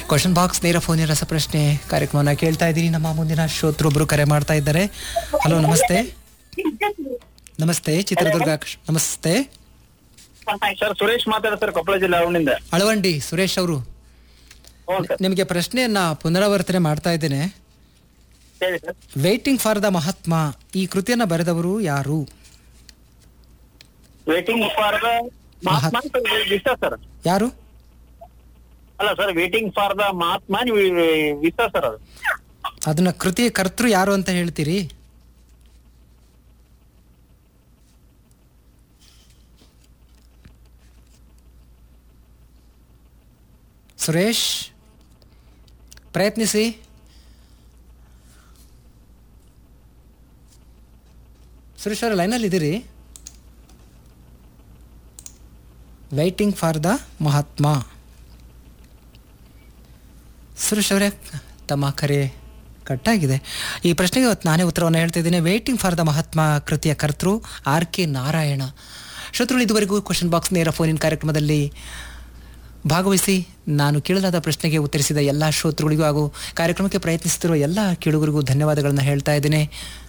question box ನೇರ ಫೋನಿನ ರಸಪ್ರಶ್ನೆ ಕಾರ್ಯಕ್ರಮನ ಕೇಳ್ತಾ ಇದ್ದೀನಿ ನಮ್ಮ ಮುಂದಿನ ಶ್ರೋತೃೊಬ್ರು ಕರೆ ಮಾಡ್ತಾ ಇದ್ದಾರೆ ಹಲೋ ನಮಸ್ತೆ ನಮಸ್ತೆ ಚಿತ್ರದುರ್ಗ ಆಕಾಶ್- ನಮಸ್ತೆ ಸರ್ ಸುರೇಶ್ ಮಾತಾಡ ಸರ್ ಕೊಪ್ಪಳ ಜಿಲ್ಲೆ ಅವನಿಂದ ಅಳವಂಡಿ ಸುರೇಶ್ ಅವರು ಹ್ಞೂ ಸರ್ ನಿಮಗೆ ಪ್ರಶ್ನೆಯನ್ನ ಪುನರಾವರ್ತನೆ ಮಾಡ್ತಾ ಇದ್ದೇನೆ ಹೇಳಿ sir waiting for the Mahatma ಈ ಕೃತಿಯನ್ನ ಬರೆದವರು ಯಾರು ವೇಟಿಂಗ್ ಫಾರ್ ದ ಮಹಾತ್ಮ ವಿಸ ಸರ್ ಯಾರು ಅಲ್ಲ sir waiting for the Mahatma ವಿಸ ಸರ್ ಅದು ಅದನ್ನ ಕೃತಿಯ ಕರ್ತೃ ಯಾರು ಅಂತ ಹೇಳ್ತೀರಿ ಸುರೇಶ್ ಪ್ರಯತ್ನಿಸಿ ಸುರೇಶ್ ಅವರ ಲೈನಲ್ಲಿ ಇದ್ದೀರಿ waiting for the Mahatma Suresh ಅವರೇ ತಮ್ಮ ಕರೆ ಕಟ್ಟಾಗಿದೆ ಈ ಪ್ರಶ್ನೆಗೆ ಇವತ್ತು ನಾನೇ ಉತ್ತರವನ್ನು ಹೇಳ್ತಿದ್ದೀನಿ ವೇಟಿಂಗ್ ಫಾರ್ ದ ಮಹಾತ್ಮ ಕೃತಿಯ ಕರ್ತೃ ಆರ್ ಕೆ ನಾರಾಯಣ ಶ್ರೋತೃಗಳು ಇದುವರೆಗೂ ಕ್ವಶನ್ ಬಾಕ್ಸ್ ನೇರ ಫೋನಿನ ಕಾರ್ಯಕ್ರಮದಲ್ಲಿ ಭಾಗವಹಿಸಿ ನಾನು ಕೇಳಲಾದ ಪ್ರಶ್ನೆಗೆ ಉತ್ತರಿಸಿದ ಎಲ್ಲ ಶ್ರೋತೃಗಳಿಗೂ ಹಾಗೂ ಕಾರ್ಯಕ್ರಮಕ್ಕೆ ಪ್ರಯತ್ನಿಸುತ್ತಿರುವ ಎಲ್ಲ ಕೇಳುಗರಿಗೂ ಧನ್ಯವಾದಗಳನ್ನು ಹೇಳ್ತಾ ಇದ್ದೇನೆ